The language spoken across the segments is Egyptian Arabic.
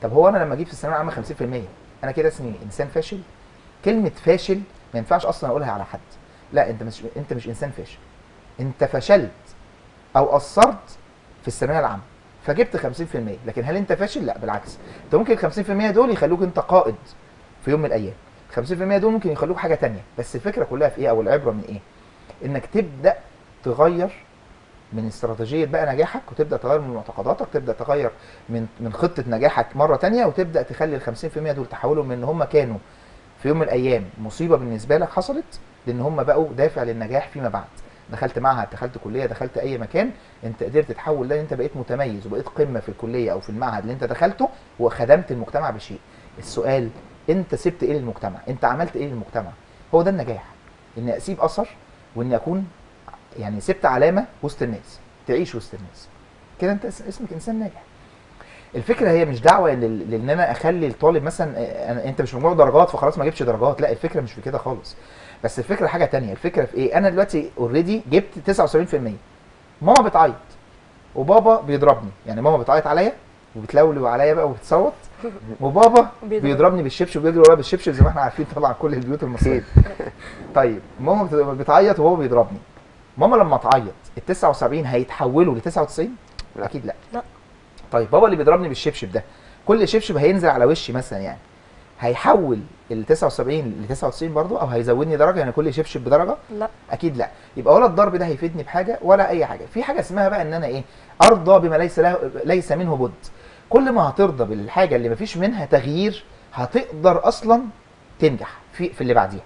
طب هو انا لما اجيب في الثانويه العامه 50% انا كده اسمي انسان فاشل كلمه فاشل ما ينفعش اصلا اقولها على حد لا انت مش انت مش انسان فاشل انت فشلت او قصرت في الثانويه العامه فجبت 50% لكن هل انت فاشل لا بالعكس انت ممكن ال 50% دول يخلوك انت قائد في يوم من الايام 50% دول ممكن يخلوك حاجه تانية بس الفكره كلها في ايه او العبره من ايه انك تبدا تغير من استراتيجيه بقى نجاحك وتبدا تغير من معتقداتك تبدا تغير من من خطه نجاحك مره تانية وتبدا تخلي ال 50% دول تحولهم من ان هم كانوا في يوم من الايام مصيبه بالنسبه لك حصلت لان هم بقوا دافع للنجاح فيما بعد دخلت معهد دخلت كليه دخلت اي مكان انت قدرت تحول ده انت بقيت متميز وبقيت قمه في الكليه او في المعهد اللي انت دخلته وخدمت المجتمع بشيء السؤال انت سبت ايه للمجتمع انت عملت ايه للمجتمع هو ده النجاح اني اسيب اثر واني اكون يعني سبت علامه وسط الناس تعيش وسط الناس كده انت اس- اسمك انسان ناجح الفكره هي مش دعوه لل- لان انا اخلي الطالب مثلا اه، أنا انت مش مجموع درجات فخلاص ما جبتش درجات لا الفكره مش في كده خالص بس الفكره حاجه تانية الفكره في ايه انا دلوقتي اوريدي جبت 79% ماما بتعيط وبابا بيضربني يعني ماما بتعيط عليا وبتلولو عليا بقى وبتصوت وبابا بيضرب. بيضربني بالشبشب وبيجري ورايا بالشبشب زي ما احنا عارفين طبعا كل البيوت المصريه طيب ماما بت- بتعيط وبابا بيضربني ماما لما تعيط ال 79 هيتحولوا ل 99 لا. اكيد لا لا. طيب بابا اللي بيضربني بالشبشب ده كل شبشب هينزل على وشي مثلا يعني هيحول ال 79 ل 99 برضه او هيزودني درجه يعني كل شبشب بدرجه لا اكيد لا يبقى ولا الضرب ده هيفيدني بحاجه ولا اي حاجه في حاجه اسمها بقى ان انا ايه ارضى بما ليس له ليس منه بد كل ما هترضى بالحاجه اللي مفيش منها تغيير هتقدر اصلا تنجح في في اللي بعديها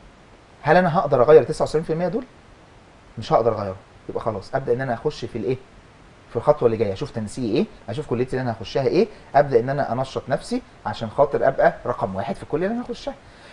هل انا هقدر اغير 99% دول مش هقدر اغيره يبقى خلاص ابدا ان انا اخش في الايه في الخطوه اللي جايه اشوف تنسيقي ايه اشوف كليتي اللي انا هخشها ايه ابدا ان انا انشط نفسي عشان خاطر ابقى رقم واحد في الكليه اللي انا هخشها